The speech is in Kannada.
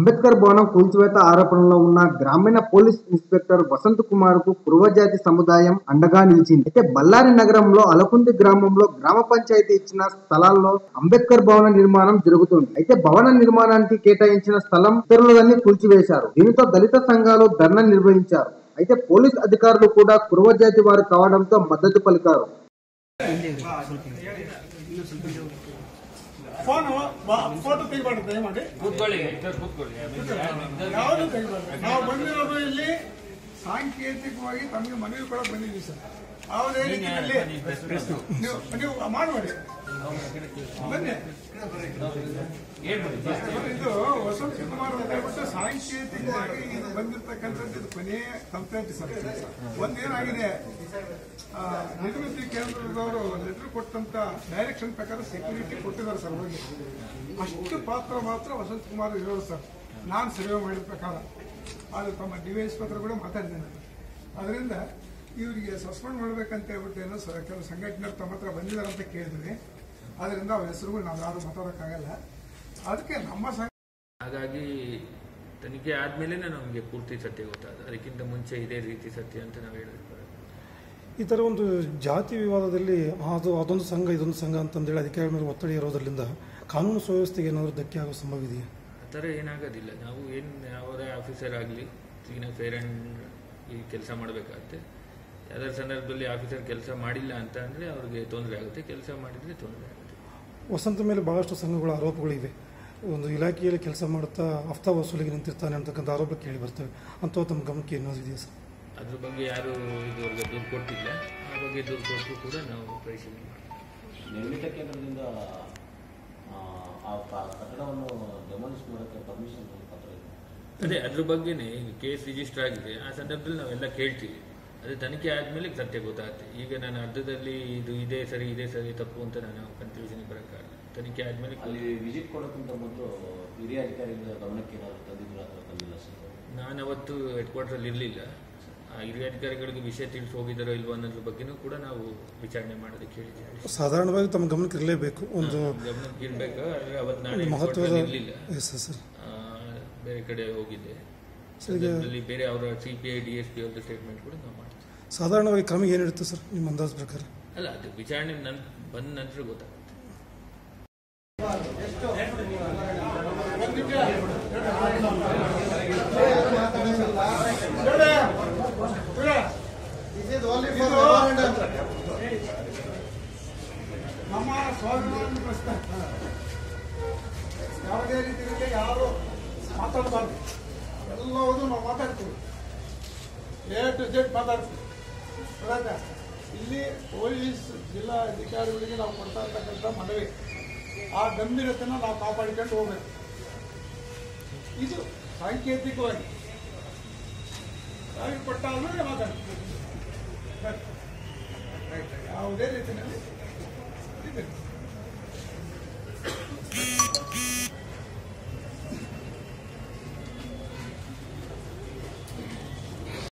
అంబేద్కర్ భవనం కూల్చివేత ఆరోపణలో ఉన్న గ్రామీణ పోలీస్ ఇన్స్పెక్టర్ వసంత్ కుమార్ కు కురువజాతి సముదాయం అండగా నిలిచింది అయితే బళ్ళారి నగరంలో అలకుంది గ్రామంలో గ్రామ పంచాయతీ ఇచ్చిన స్థలాల్లో అంబేద్కర్ భవన నిర్మాణం జరుగుతుంది అయితే భవన నిర్మాణానికి కేటాయించిన స్థలం ఇతరులన్నీ కూల్చివేశారు దీనితో దళిత సంఘాలు ధర్నా నిర్వహించారు అయితే పోలీస్ అధికారులు కూడా కురువజాతి వారు కావడంతో మద్దతు పలికారు ಫೋನ್ ಫೋಟೋ ತೆಗಿಬಾರ್ದು ದಯಮಾಡಿ ಕೂತ್ಕೊಳ್ಳಿ ಇಬ್ಬರು ಕೂತ್ಕೊಳ್ಳಿ ಯಾವುದು ತೆಗಿಬಾರ್ದು ನಾವು ಬಂದಿರೋದು ಇಲ್ಲಿ ಸಾಂಕೇತಿಕವಾಗಿ ತಮಗೆ ಮನವಿ ಕೂಡ ಬಂದಿದ್ದೀವಿ ಸರ್ ಯಾವುದೇ ರೀತಿಯಲ್ಲಿ ನೀವು ನೀವು ಮಾಡಬೇಡಿ ಬನ್ನಿ ಇದು ವಸಂತ ಕುಮಾರ್ ಅಂತ ಹೇಳ್ಬಿಟ್ಟು ಸಾಂಕೇತಿಕವಾಗಿ ಇದು ಬಂದಿರತಕ್ಕಂಥದ್ದು ಇದು ಕೊನೆಯ ಕಂಪ್ಲೇಂಟ್ ಸರ್ ಒಂದೇನಾಗಿದೆ ಆ, ನಿವೃತ್ತಿ ಕೇಂದ್ರದವರು ಲೆಟರ್ ಕೊಟ್ಟಂತ ಡೈರೆಕ್ಷನ್ ಪ್ರಕಾರ ಸೆಕ್ಯೂರಿಟಿ ಕೊಟ್ಟಿದ್ದಾರೆ ಸರ್ ಹೋಗಿ ಅಷ್ಟು ಪಾತ್ರ ಮಾತ್ರ ವಸಂತ್ ಕುಮಾರ್ ಇರೋದು ಸರ್ ನಾನು ಸರ್ವೆ ಮಾಡಿದ ಪ್ರಕಾರ ಅದು ತಮ್ಮ ಡಿ ವೈ ಎಸ್ ಪತ್ರ ಕೂಡ ಮಾತಾಡಿದ್ದೇನೆ ಅದರಿಂದ ಇವರಿಗೆ ಸಸ್ಪೆಂಡ್ ಮಾಡ್ಬೇಕಂತ ಹೇಳ್ಬಿಟ್ಟು ಏನೋ ಸ- ಕೆಲವು ಸಂಘಟನೆಯವರು ತಮ್ಮ ಹತ್ರ ಬಂದಿದ್ದಾರೆ ಅಂತ ಕೇಳಿದ್ವಿ ಅದರಿಂದ ಅವ್ರ ಹೆಸರುಗಳು ನಾವು ಯಾರು ಮಾತಾಡೋಕ್ಕಾಗಲ್ಲ ಅದಕ್ಕೆ ನಮ್ಮ ಸಂಘ ಹಾಗಾಗಿ ತನಿಖೆ ಆದ್ಮೇಲೆ ನಮಗೆ ಪೂರ್ತಿ ಸತ್ಯ ಗೊತ್ತಾದ ಅದಕ್ಕಿಂತ ಮುಂಚೆ ಇದೇ ರೀತಿ ಸತ್ಯ ಅಂತ ನಾವು ಹೇಳಬೇಕು ಈ ಥರ ಒಂದು ಜಾತಿ ವಿವಾದದಲ್ಲಿ ಅದು ಅದೊಂದು ಸಂಘ ಇದೊಂದು ಸಂಘ ಅಂತಂದೇಳಿ ಅಧಿಕಾರಿಗಳ ಮೇಲೆ ಒತ್ತಡ ಇರೋದ್ರಿಂದ ಕಾನೂನು ಸುವ್ಯವಸ್ಥೆಗೆ ಏನಾದರೂ ಧಕ್ಕೆ ಆಗೋ ಸಂಭವ ಇದೆಯಾ ಆ ಥರ ಏನಾಗೋದಿಲ್ಲ ನಾವು ಏನು ಅವರೇ ಆಫೀಸರ್ ಆಗಲಿ ಕ್ಲೀನ್ ಫೇರ್ ಆ್ಯಂಡ್ ಈ ಕೆಲಸ ಮಾಡಬೇಕಾಗುತ್ತೆ ಯಾವ್ದಾದ್ರು ಸಂದರ್ಭದಲ್ಲಿ ಆಫೀಸರ್ ಕೆಲಸ ಮಾಡಿಲ್ಲ ಅಂತ ಅಂದರೆ ಅವ್ರಿಗೆ ತೊಂದರೆ ಆಗುತ್ತೆ ಕೆಲಸ ಮಾಡಿದರೆ ತೊಂದರೆ ಆಗುತ್ತೆ ವಸಂತ ಮೇಲೆ ಬಹಳಷ್ಟು ಸಂಘಗಳ ಆರೋಪಗಳಿವೆ ಒಂದು ಇಲಾಖೆಯಲ್ಲಿ ಕೆಲಸ ಮಾಡುತ್ತಾ ಹಫ್ತಾ ವಸೂಲಿಗೆ ನಿಂತಿರ್ತಾನೆ ಅಂತಕ್ಕಂಥ ಆರೋಪ ಕೇಳಿ ಬರ್ತವೆ ಅಂಥವು ತಮ್ಮ ಗಮನಕ್ಕೆ ಏನಾದ್ರು ಇದೆಯಾ ಸರ್ ಅದ್ರ ಬಗ್ಗೆ ಯಾರು ಇದುವರೆಗೆ ದೂರು ಕೊಟ್ಟಿಲ್ಲ ಆ ಬಗ್ಗೆ ದೂರು ಕೊಟ್ಟರು ಕೂಡ ನಾವು ಪರಿಶೀಲನೆ ಮಾಡ್ತೀವಿ ನಿರ್ಮಿತ ಕೇಂದ್ರದಿಂದ ಆ, ಆ ಕ- ಕಟ್ಟಡವನ್ನು ಡೆಮಾಲಿಷ್ ಮಾಡೋಕ್ಕೆ ಪರ್ಮಿಷನ್ ಪತ್ರ ಇದೆ ಅದೇ ಅದ್ರ ಬಗ್ಗೆನೇ ಈಗ ಕೇಸ್ ರಿಜಿಸ್ಟರ್ ಆಗಿದೆ ಆ ಸಂದರ್ಭದಲ್ಲಿ ನಾವೆಲ್ಲ ಕೇಳ್ತೀವಿ ಅದು ತನಿಖೆ ಆದ್ಮೇಲೆ ಸತ್ಯ ಗೊತ್ತಾಗುತ್ತೆ ಈಗ ನಾನು ಅರ್ಧದಲ್ಲಿ ಇದು ಇದೇ ಸರಿ ಇದೇ ಸರಿ ತಪ್ಪು ಅಂತ ನಾನು ಕನ್ಫ್ಯೂಷನ್ ಬರೋಕ್ಕಾಗಲ್ಲ ತನಿಖೆ ಆದ್ಮೇಲೆ ಅಲ್ಲಿ ವಿಸಿಟ್ ಕೊಡೋಕ್ಕಿಂತ ಮೊದಲು ಹಿರಿಯ ಅಧಿಕಾರಿಗಳ ಗಮನಕ್ಕೆ ಏನಾದರೂ ತಂದಿದ್ರು ಅಥವಾ ತಂದಿಲ್ಲ ಸರ್ ನಾನು ಅವತ್ತು ಹೆಡ್ ಕ್ವಾರ್ಟರ್ ಇರಲಿಲ್ಲ ಆ ಹಿರಿಯ ಅಧಿಕಾರಿಗಳಿಗೆ ವಿಷಯ ತಿಳಿಸಿ ಹೋಗಿದ್ದಾರೋ ಇಲ್ವೋ ಅನ್ನೋದ್ರ ಬಗ್ಗೆನೂ ಕೂಡ ನಾವು ವಿಚಾರಣೆ ಮಾಡೋದಕ್ಕೆ ಹೇಳಿದ್ದೀವಿ ಸಾಧಾರಣವಾಗಿ ತಮ್ಮ ಗಮನಕ್ಕೆ ಇರಲೇಬೇಕು ಒಂದು ಗಮನಕ್ಕೆ ಇರಬೇಕು ಆದರೆ ಅವತ್ತು ನಾನು ಮಹತ್ವದ ಇರಲಿಲ್ಲ ಎಸ್ ಸರ್ ಬೇರೆ ಕಡೆ ಹೋಗಿದ್ದೆ ಸರ್, ಈಗ- ಸಂದರ್ಭದಲ್ಲಿ ಬೇರೆ ಅವರ C P I D S P ಅವ್ರದ್ದು ಸ್ಟೇಟ್ಮೆಂಟ್ ಕೂಡ ನಾವು ಮಾಡ್ತೀವಿ ಸಾಧಾರಣವಾಗಿ ಕ್ರಮ ಏನಿರುತ್ತೆ ಸರ್ ನಿಮ್ಮ ಅಂದಾಜು ಪ್ರಕಾರ ಅಲ್ಲ ಅದು ವಿಚಾರಣೆ ನನ್ ಬಂದ ನಂತರ ಗೊತ್ತಾಗುತ್ತೆ ನಮ್ಮ ಸ್ವಾಭಿಮಾನ ಪ್ರಶ್ನೆ ಯಾವುದೇ ರೀತಿಯಲ್ಲಿ ಯಾರು ಮಾತಾಡಬಾರ್ದು ಎಲ್ಲವನ್ನೂ ನಾವು ಮಾತಾಡ್ತೀವಿ ಎ ಟು ಜೆಡ್ ಮಾತಾಡ್ತೀವಿ ಗೊತ್ತಾಯ್ತಾ? ಇಲ್ಲಿ ಪೊಲೀಸ್ ಜಿಲ್ಲಾ ಅಧಿಕಾರಿಗಳಿಗೆ ನಾವು ಕೊಡ್ತಾ ಇರ್ತಕ್ಕಂಥ ಮನವಿ ಆ ಗಂಭೀರತೆನ ನಾವು ಕಾಪಾಡಿಕೊಂಡು ಹೋಗ್ಬೇಕು ಇದು ಸಾಂಕೇತಿಕವಾಗಿ ಕೊಟ್ಟಾದ್ಮೇಲೆ ಮಾತಾಡ್ತೀವಿ ಯಾವುದೇ ರೀತಿಯಲ್ಲಿ